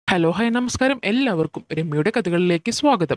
hello hi നമസ്കാരം എല്ലാവർക്കും രമ്യയുടെ കഥകളിലേക്ക് സ്വാഗതം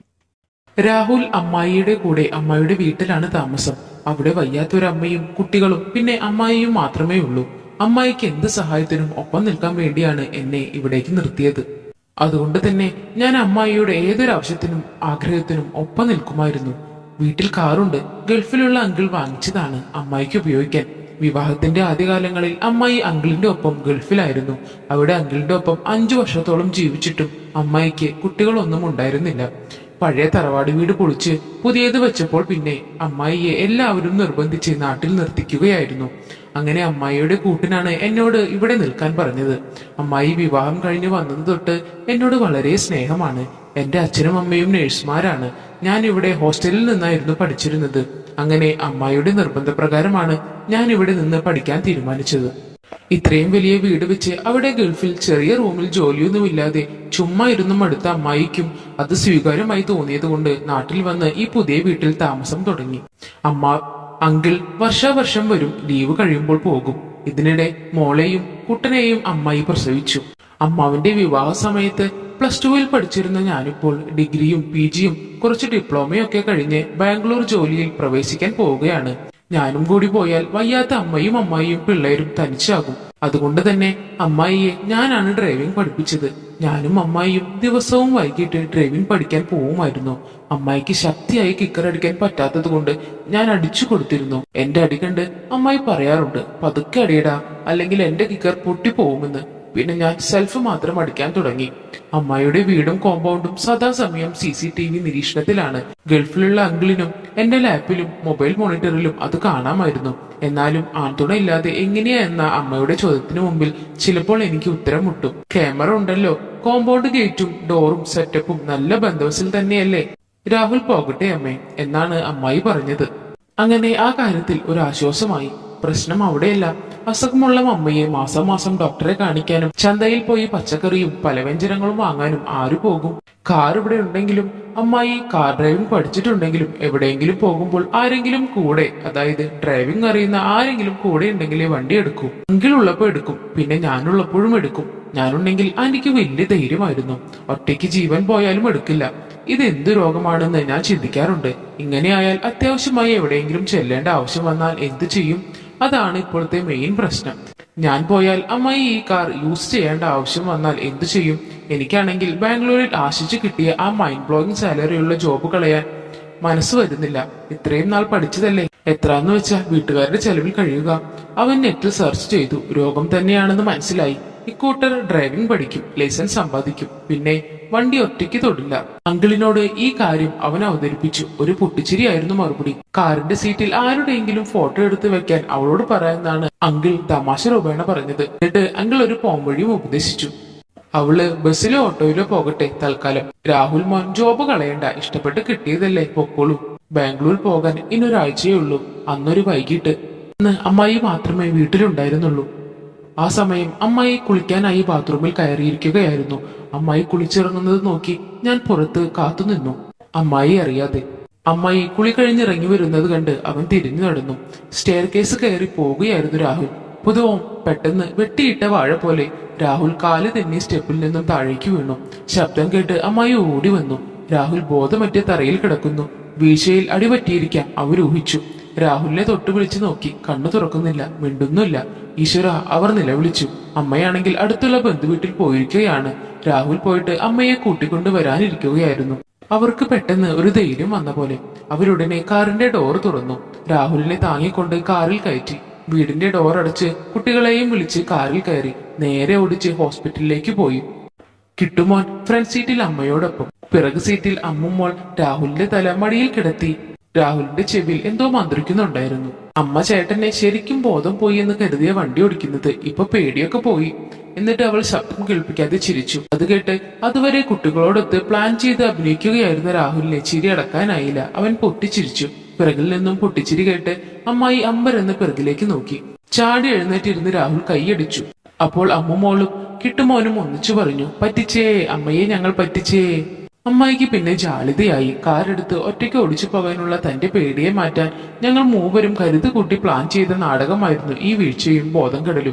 രാഹുൽ അമ്മായിയുടെ കൂടെ അമ്മായിയുടെ വീട്ടിലാണ് താമസം അവിടെ വയ്യാത്തൊരമ്മയും കുട്ടികളും പിന്നെ അമ്മായിയും മാത്രമേ ഉള്ളൂ അമ്മായിക്ക് എന്ത് സഹായത്തിനും ഒപ്പം നിൽക്കാൻ വേണ്ടിയാണ് എന്നെ ഇവിടേക്ക് നിർത്തിയത് അതുകൊണ്ട് തന്നെ ഞാൻ അമ്മായിയുടെ ഏതൊരാവശ്യത്തിനും ആഗ്രഹത്തിനും ഒപ്പം നിൽക്കുമായിരുന്നു വീട്ടിൽ കാറുണ്ട് ഗൾഫിലുള്ള അങ്കിൾ വാങ്ങിച്ചതാണ് അമ്മായിക്ക് ഉപയോഗിക്കാൻ വിവാഹത്തിന്റെ ആദ്യകാലങ്ങളിൽ അമ്മായി അങ്കിളിന്റെ ഒപ്പം ഗൾഫിലായിരുന്നു അവിടെ അങ്കിളിന്റെ ഒപ്പം അഞ്ചു വർഷത്തോളം ജീവിച്ചിട്ടും അമ്മായിക്ക് കുട്ടികളൊന്നും ഉണ്ടായിരുന്നില്ല പഴയ തറവാട് വീട് പൊളിച്ച് പുതിയത് വെച്ചപ്പോൾ പിന്നെ അമ്മായിയെ എല്ലാവരും നിർബന്ധിച്ച് നാട്ടിൽ നിർത്തിക്കുകയായിരുന്നു അങ്ങനെ അമ്മായിയുടെ കൂട്ടിനാണ് എന്നോട് ഇവിടെ നിൽക്കാൻ പറഞ്ഞത് അമ്മായി വിവാഹം കഴിഞ്ഞ് വന്നത് തൊട്ട് എന്നോട് വളരെ സ്നേഹമാണ് എന്റെ അച്ഛനും അമ്മയും നേഴ്സുമാരാണ് ഞാൻ ഇവിടെ ഹോസ്റ്റലിൽ നിന്നായിരുന്നു പഠിച്ചിരുന്നത് അങ്ങനെ അമ്മായിയുടെ നിർബന്ധപ്രകാരമാണ് ഞാൻ ഇവിടെ നിന്ന് പഠിക്കാൻ തീരുമാനിച്ചത് ഇത്രയും വലിയ വീട് വെച്ച് അവിടെ ഗൾഫിൽ ചെറിയ റൂമിൽ ജോലിയൊന്നുമില്ലാതെ ചുമ്മാ ഇരുന്നും അടുത്ത അമ്മായിക്കും അത് സ്വീകാര്യമായി തോന്നിയത് കൊണ്ട് നാട്ടിൽ വന്ന് ഈ പുതിയ വീട്ടിൽ താമസം തുടങ്ങി അമ്മ അങ്കിൾ വർഷാവർഷം വരും ലീവ് കഴിയുമ്പോൾ പോകും ഇതിനിടെ മോളെയും കുട്ടനെയും അമ്മായി പ്രസവിച്ചു അമ്മാവിന്റെ വിവാഹ സമയത്ത് പ്ലസ് ടുവിൽ പഠിച്ചിരുന്ന ഞാനിപ്പോൾ ഡിഗ്രിയും പി ജിയും കുറച്ച് ഡിപ്ലോമയും ഒക്കെ കഴിഞ്ഞ് ബാംഗ്ലൂർ ജോലിയിൽ പ്രവേശിക്കാൻ പോവുകയാണ് ഞാനും കൂടി പോയാൽ വയ്യാത്ത അമ്മയും അമ്മായിയും പിള്ളേരും തനിച്ചാകും അതുകൊണ്ട് തന്നെ അമ്മായിയെ ഞാനാണ് ഡ്രൈവിംഗ് പഠിപ്പിച്ചത് ഞാനും അമ്മായിയും ദിവസവും വൈകിട്ട് ഡ്രൈവിംഗ് പഠിക്കാൻ പോവുമായിരുന്നു അമ്മായിക്ക് ശക്തിയായി കിക്കർ അടിക്കാൻ പറ്റാത്തത് കൊണ്ട് ഞാൻ അടിച്ചു കൊടുത്തിരുന്നു എന്റെ അടി കണ്ട് അമ്മായി പറയാറുണ്ട് പതുക്കെ അടിയടാ അല്ലെങ്കിൽ എന്റെ കിക്കർ പൊട്ടിപ്പോവുമെന്ന് പിന്നെ ഞാൻ സെൽഫ് മാത്രം അടിക്കാൻ തുടങ്ങി അമ്മായിയുടെ വീടും കോമ്പൗണ്ടും സദാസമയം സി സി ടി വി നിരീക്ഷണത്തിലാണ് ഗൾഫിലുള്ള അങ്കിളിനും എന്റെ ലാപ്പിലും മൊബൈൽ മോണിറ്ററിലും അത് കാണാമായിരുന്നു എന്നാലും ആൺതുണയില്ലാതെ എങ്ങനെയാ എന്ന അമ്മയുടെ ചോദ്യത്തിന് മുമ്പിൽ ചിലപ്പോൾ എനിക്ക് ഉത്തരം മുട്ടും ക്യാമറ ഉണ്ടല്ലോ കോമ്പൗണ്ട് ഗേറ്റും ഡോറും സെറ്റപ്പും നല്ല ബന്ധവസിൽ തന്നെയല്ലേ രാഹുൽ പോകട്ടെ അമ്മേ എന്നാണ് അമ്മായി പറഞ്ഞത് അങ്ങനെ ആ കാര്യത്തിൽ ഒരു ആശ്വാസമായി പ്രശ്നം അവിടെയല്ല അസുഖമുള്ള അമ്മയെ മാസം മാസം ഡോക്ടറെ കാണിക്കാനും ചന്തയിൽ പോയി പച്ചക്കറിയും പലവ്യഞ്ജനങ്ങളും വാങ്ങാനും ആരു പോകും കാർ ഇവിടെ ഉണ്ടെങ്കിലും അമ്മായി കാർ ഡ്രൈവിംഗ് പഠിച്ചിട്ടുണ്ടെങ്കിലും എവിടെയെങ്കിലും പോകുമ്പോൾ ആരെങ്കിലും കൂടെ അതായത് ഡ്രൈവിംഗ് അറിയുന്ന ആരെങ്കിലും കൂടെ ഉണ്ടെങ്കിലേ വണ്ടി എടുക്കൂ അങ്കിൾ ഉള്ളപ്പോ എടുക്കും പിന്നെ ഞാനുള്ളപ്പോഴും എടുക്കും ഞാനുണ്ടെങ്കിൽ എനിക്ക് വലിയ ധൈര്യമായിരുന്നു ഒറ്റയ്ക്ക് ജീവൻ പോയാലും എടുക്കില്ല ഇത് എന്ത് രോഗമാണെന്ന് ഞാൻ ചിന്തിക്കാറുണ്ട് ഇങ്ങനെയായാൽ അത്യാവശ്യമായി എവിടെയെങ്കിലും ചെല്ലേണ്ട ആവശ്യം വന്നാൽ എന്തു ചെയ്യും അതാണ് ഇപ്പോഴത്തെ മെയിൻ പ്രശ്നം ഞാൻ പോയാൽ അമ്മായി ഈ കാർ യൂസ് ചെയ്യേണ്ട ആവശ്യം വന്നാൽ എന്തു ചെയ്യും എനിക്കാണെങ്കിൽ ബാംഗ്ലൂരിൽ ആശിച്ചു കിട്ടിയ ആ മൈൻഡ് ബ്ലോയിങ് സാലറിയുള്ള ജോബ് കളയാൻ മനസ്സ് വരുന്നില്ല ഇത്രയും നാൾ പഠിച്ചതല്ലേ എത്രാന്ന് വെച്ചാ വീട്ടുകാരുടെ ചെലവിൽ കഴിയുക അവൻ നെറ്റിൽ സെർച്ച് ചെയ്തു രോഗം തന്നെയാണെന്ന് മനസ്സിലായി ഇക്കൂട്ടർ ഡ്രൈവിംഗ് പഠിക്കും ലൈസൻസ് സമ്പാദിക്കും പിന്നെ വണ്ടി ഒറ്റയ്ക്ക് തൊടില്ല അങ്കിളിനോട് ഈ കാര്യം അവൻ അവതരിപ്പിച്ചു ഒരു പൊട്ടിച്ചിരിയായിരുന്നു മറുപടി കാറിന്റെ സീറ്റിൽ ആരുടെയെങ്കിലും ഫോട്ടോ എടുത്ത് വെക്കാൻ അവളോട് പറയാമെന്നാണ് അങ്കിൾ തമാശ രൂപേണ പറഞ്ഞത് എന്നിട്ട് അങ്കിൾ ഒരു പോംവഴിയും ഉപദേശിച്ചു അവള് ബസ്സിലോ ഓട്ടോയിലോ പോകട്ടെ തൽക്കാലം രാഹുൽ മോൻ ജോബ് കളയണ്ട ഇഷ്ടപ്പെട്ട് കിട്ടിയതല്ലേ പൊക്കോളൂ ബാംഗ്ലൂർ പോകാൻ ഇന്നൊരാഴ്ചയേ ഉള്ളൂ അന്നൊരു വൈകിട്ട് അന്ന് അമ്മായി മാത്രമേ വീട്ടിലുണ്ടായിരുന്നുള്ളൂ ആ സമയം അമ്മായി കുളിക്കാനായി ബാത്റൂമിൽ കയറിയിരിക്കുകയായിരുന്നു അമ്മായി കുളിച്ചിറങ്ങുന്നത് നോക്കി ഞാൻ പുറത്ത് കാത്തുനിന്നു അമ്മായി അറിയാതെ അമ്മായി കുളി കഴിഞ്ഞിറങ്ങി വരുന്നത് കണ്ട് അവൻ തിരിഞ്ഞു നടന്നു സ്റ്റെയർ കേസ് കയറി പോവുകയായിരുന്നു രാഹുൽ പുതുവും പെട്ടെന്ന് വെട്ടിയിട്ട വാഴ പോലെ രാഹുൽ കാല് തെന്നി സ്റ്റെപ്പിൽ നിന്നും താഴേക്ക് വീണു ശബ്ദം കേട്ട് അമ്മായി ഓടി വന്നു രാഹുൽ ബോധമറ്റ തറയിൽ കിടക്കുന്നു വീഴ്ചയിൽ അടിപറ്റിയിരിക്കാം അവരൂഹിച്ചു രാഹുലിനെ തൊട്ടു വിളിച്ചു നോക്കി കണ്ണു തുറക്കുന്നില്ല മിണ്ടുന്നില്ല ഈശ്വര അവർ നിലവിളിച്ചു അമ്മയാണെങ്കിൽ അടുത്തുള്ള ബന്ധുവീട്ടിൽ പോയിരിക്കുകയാണ് രാഹുൽ പോയിട്ട് അമ്മയെ കൂട്ടിക്കൊണ്ടു വരാനിരിക്കുകയായിരുന്നു അവർക്ക് പെട്ടെന്ന് ഒരു ധൈര്യം വന്ന പോലെ അവരുടനെ കാറിന്റെ ഡോർ തുറന്നു രാഹുലിനെ താങ്ങിക്കൊണ്ട് കാറിൽ കയറ്റി വീടിന്റെ ഡോർ അടച്ച് കുട്ടികളെയും വിളിച്ച് കാറിൽ കയറി നേരെ ഓടിച്ച് ഹോസ്പിറ്റലിലേക്ക് പോയി കിട്ടുമോൻ ഫ്രണ്ട് സീറ്റിൽ അമ്മയോടൊപ്പം പിറകു സീറ്റിൽ അമ്മുമോൾ രാഹുലിന്റെ തല മടിയിൽ കിടത്തി രാഹുലിന്റെ ചെവിയിൽ എന്തോ മന്ത്രിക്കുന്നുണ്ടായിരുന്നു അമ്മ ചേട്ടനെ ശരിക്കും ബോധം പോയി എന്ന് കരുതിയ വണ്ടി ഓടിക്കുന്നത് ഇപ്പൊ പേടിയൊക്കെ പോയി എന്നിട്ട് അവൾ ശബ്ദം കേൾപ്പിക്കാതെ ചിരിച്ചു അത് കേട്ട് അതുവരെ കുട്ടികളോടൊത്ത് പ്ലാൻ ചെയ്ത് അഭിനയിക്കുകയായിരുന്ന രാഹുലിനെ ചിരി അടക്കാനായില്ല അവൻ പൊട്ടിച്ചിരിച്ചു പിറകിൽ നിന്നും പൊട്ടിച്ചിരി കേട്ട് അമ്മായി അമ്പരെന്ന് പിറകിലേക്ക് നോക്കി ചാടി എഴുന്നേറ്റിരുന്ന് രാഹുൽ കൈയടിച്ചു അപ്പോൾ അമ്മുമോളും കിട്ടുമോനും ഒന്നിച്ചു പറഞ്ഞു പറ്റിച്ചേ അമ്മയെ ഞങ്ങൾ പറ്റിച്ചേ അമ്മായിക്ക് പിന്നെ ജാളിതയായി കാറെടുത്ത് ഒറ്റയ്ക്ക് ഓടിച്ചു പോകാനുള്ള തന്റെ പേടിയെ മാറ്റാൻ ഞങ്ങൾ മൂവരും കരുത് കൂട്ടി പ്ലാൻ ചെയ്ത നാടകമായിരുന്നു ഈ വീഴ്ചയും ബോധം കെടലും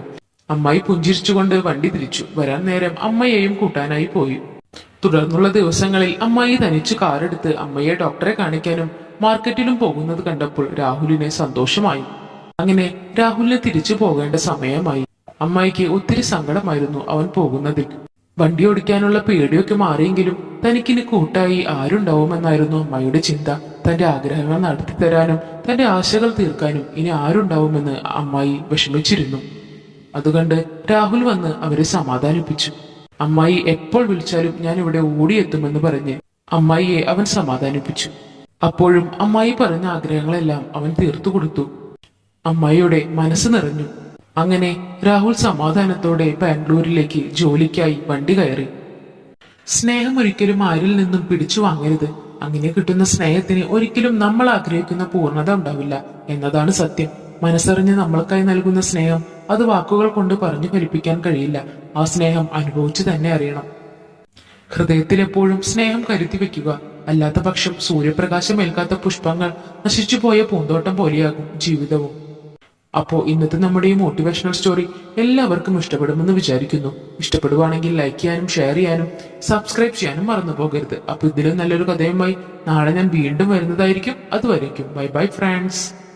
അമ്മായി പുഞ്ചിരിച്ചുകൊണ്ട് വണ്ടി തിരിച്ചു വരാൻ നേരം അമ്മയെയും കൂട്ടാനായി പോയി തുടർന്നുള്ള ദിവസങ്ങളിൽ അമ്മായി തനിച്ച് കാറെടുത്ത് അമ്മയെ ഡോക്ടറെ കാണിക്കാനും മാർക്കറ്റിലും പോകുന്നത് കണ്ടപ്പോൾ രാഹുലിനെ സന്തോഷമായി അങ്ങനെ രാഹുലിനെ തിരിച്ചു പോകേണ്ട സമയമായി അമ്മായിക്ക് ഒത്തിരി സങ്കടമായിരുന്നു അവൻ പോകുന്നതിൽ വണ്ടി ഓടിക്കാനുള്ള പേടിയൊക്കെ മാറിയെങ്കിലും തനിക്കിനി കൂട്ടായി ആരുണ്ടാവുമെന്നായിരുന്നു അമ്മായിയുടെ ചിന്ത തന്റെ ആഗ്രഹങ്ങൾ നടത്തി തരാനും തന്റെ ആശകൾ തീർക്കാനും ഇനി ആരുണ്ടാവുമെന്ന് അമ്മായി വിഷമിച്ചിരുന്നു അതുകണ്ട് രാഹുൽ വന്ന് അവരെ സമാധാനിപ്പിച്ചു അമ്മായി എപ്പോൾ വിളിച്ചാലും ഞാൻ ഇവിടെ ഓടിയെത്തുമെന്ന് പറഞ്ഞ് അമ്മായിയെ അവൻ സമാധാനിപ്പിച്ചു അപ്പോഴും അമ്മായി പറഞ്ഞ ആഗ്രഹങ്ങളെല്ലാം അവൻ തീർത്തു കൊടുത്തു അമ്മായിയുടെ മനസ്സ് നിറഞ്ഞു അങ്ങനെ രാഹുൽ സമാധാനത്തോടെ ബാംഗ്ലൂരിലേക്ക് ജോലിക്കായി വണ്ടി കയറി സ്നേഹം ഒരിക്കലും ആരിൽ നിന്നും പിടിച്ചു വാങ്ങരുത് അങ്ങനെ കിട്ടുന്ന സ്നേഹത്തിന് ഒരിക്കലും നമ്മൾ ആഗ്രഹിക്കുന്ന പൂർണ്ണത ഉണ്ടാവില്ല എന്നതാണ് സത്യം മനസ്സറിഞ്ഞ് നമ്മൾക്കായി നൽകുന്ന സ്നേഹം അത് വാക്കുകൾ കൊണ്ട് പറഞ്ഞു ഫലിപ്പിക്കാൻ കഴിയില്ല ആ സ്നേഹം അനുഭവിച്ചു തന്നെ അറിയണം ഹൃദയത്തിൽ എപ്പോഴും സ്നേഹം കരുതി വെക്കുക അല്ലാത്ത പക്ഷം സൂര്യപ്രകാശം ഏൽക്കാത്ത പുഷ്പങ്ങൾ നശിച്ചുപോയ പൂന്തോട്ടം പോലെയാകും ജീവിതവും അപ്പോ ഇന്നത്തെ നമ്മുടെ ഈ മോട്ടിവേഷണൽ സ്റ്റോറി എല്ലാവർക്കും ഇഷ്ടപ്പെടുമെന്ന് വിചാരിക്കുന്നു ഇഷ്ടപ്പെടുവാണെങ്കിൽ ലൈക്ക് ചെയ്യാനും ഷെയർ ചെയ്യാനും സബ്സ്ക്രൈബ് ചെയ്യാനും മറന്നു പോകരുത് അപ്പൊ ഇതിലും നല്ലൊരു കഥയുമായി നാളെ ഞാൻ വീണ്ടും വരുന്നതായിരിക്കും അതുവരേക്കും ബൈ ബൈ ഫ്രണ്ട്സ്